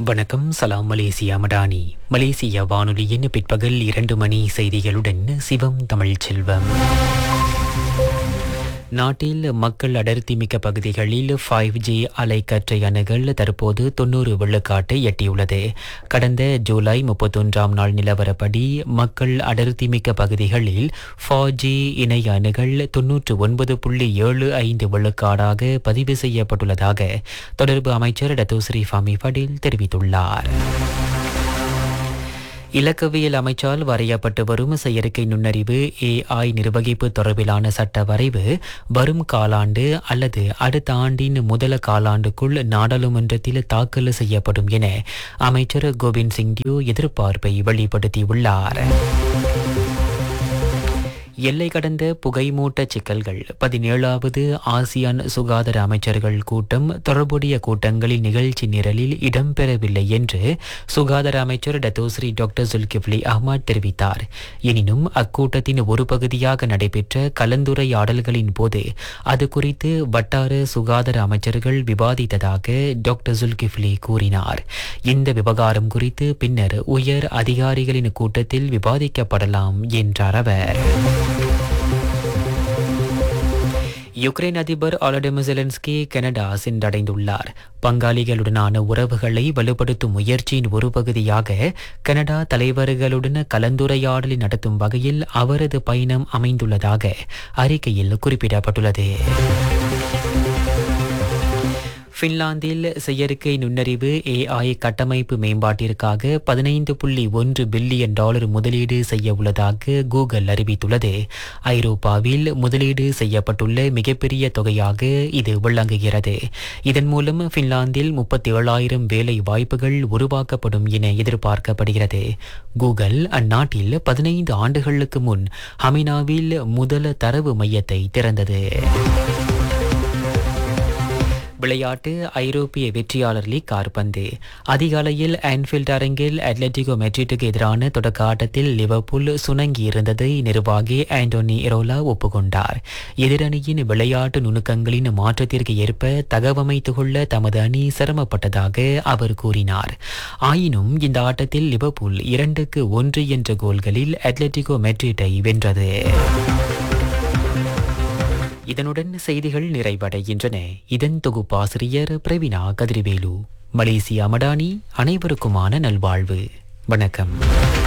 வணக்கம் சலாம் மலேசியா மடானி மலேசிய வானொலியின் பிற்பகல் இரண்டு மணி செய்திகளுடன் சிவம் தமிழ் செல்வம் நாட்டில் மக்கள் அடர்த்தி மிக்க பகுதிகளில் ஃபைவ் ஜி அலைக்கற்றை அணுகல் தற்போது தொன்னூறு விழுக்காட்டை எட்டியுள்ளது கடந்த ஜூலை முப்பத்தொன்றாம் நாள் நிலவரப்படி மக்கள் அடர்த்தி மிக்க பகுதிகளில் ஃபோர் ஜி இணைய அணுகல் தொன்னூற்று ஒன்பது புள்ளி ஏழு ஐந்து விழுக்காடாக பதிவு செய்யப்பட்டுள்ளதாக தொடர்பு அமைச்சர் டத்தோஸ்ரீ ஃபாமி படேல் தெரிவித்துள்ளார் இலக்கவியல் அமைச்சால் வரையப்பட்டு வரும் செயற்கை நுண்ணறிவு ஏஐ நிர்வகிப்பு தொடர்பிலான சட்ட வரைவு வரும் காலாண்டு அல்லது அடுத்த ஆண்டின் முதல காலாண்டுக்குள் நாடாளுமன்றத்தில் தாக்கல் செய்யப்படும் என அமைச்சர் கோவிந்த் சிங் தியூ எதிர்பார்ப்பை வெளிப்படுத்தியுள்ளார் எல்லை கடந்த புகைமூட்ட சிக்கல்கள் பதினேழாவது ஆசியான் சுகாதார அமைச்சர்கள் கூட்டம் தொடர்புடைய கூட்டங்களில் நிகழ்ச்சி நிரலில் இடம்பெறவில்லை என்று சுகாதார அமைச்சர் டத்தோஸ்ரீ டாக்டர் சுல்கிப்லி அஹ்மத் தெரிவித்தார் எனினும் அக்கூட்டத்தின் ஒரு பகுதியாக நடைபெற்ற கலந்துரையாடல்களின் போது அது குறித்து வட்டார சுகாதார அமைச்சர்கள் விவாதித்ததாக டாக்டர் சுல்கிப்லி கூறினார் இந்த விவகாரம் குறித்து பின்னர் உயர் அதிகாரிகளின் கூட்டத்தில் விவாதிக்கப்படலாம் என்றார் அவர் யுக்ரைன் அதிபர் ஆலடிமிர் ஜெலன்ஸ்கி கனடா சென்றடைந்துள்ளார் பங்காளிகளுடனான உறவுகளை வலுப்படுத்தும் முயற்சியின் ஒரு பகுதியாக கனடா தலைவர்களுடன் கலந்துரையாடலை நடத்தும் வகையில் அவரது பயணம் அமைந்துள்ளதாக அறிக்கையில் குறிப்பிடப்பட்டுள்ளது பின்லாந்தில் செயற்கை நுண்ணறிவு ஏஐ கட்டமைப்பு மேம்பாட்டிற்காக பதினைந்து புள்ளி ஒன்று பில்லியன் டாலர் முதலீடு செய்ய உள்ளதாக கூகுள் அறிவித்துள்ளது ஐரோப்பாவில் முதலீடு செய்யப்பட்டுள்ள மிகப்பெரிய தொகையாக இது விளங்குகிறது இதன் மூலம் பின்லாந்தில் முப்பத்தி ஏழாயிரம் வேலை வாய்ப்புகள் உருவாக்கப்படும் என எதிர்பார்க்கப்படுகிறது கூகுள் அந்நாட்டில் பதினைந்து ஆண்டுகளுக்கு முன் ஹமினாவில் முதல தரவு மையத்தை திறந்தது விளையாட்டு ஐரோப்பிய வெற்றியாளர் லீக் கார்பந்து அதிகாலையில் ஆன்ஃபீல்ட் அரங்கில் அட்லட்டிகோ மெட்ரிட்டுக்கு எதிரான தொடக்க ஆட்டத்தில் லிவர்பூல் சுணங்கி இருந்ததை நிர்வாகி ஆண்டோனி எரோலா ஒப்புக்கொண்டார் எதிரணியின் விளையாட்டு நுணுக்கங்களின் மாற்றத்திற்கு ஏற்ப தகவமைத்து கொள்ள தமது அணி சிரமப்பட்டதாக அவர் கூறினார் ஆயினும் இந்த ஆட்டத்தில் லிவர்பூல் இரண்டுக்கு ஒன்று என்ற கோல்களில் அட்லட்டிகோ மெட்ரிட்டை வென்றது இதனுடன் செய்திகள் நிறைவடைகின்றன இதன் தொகுப்பாசிரியர் பிரவீனா கதிர்வேலு மலேசியா மடானி அனைவருக்குமான நல்வாழ்வு வணக்கம்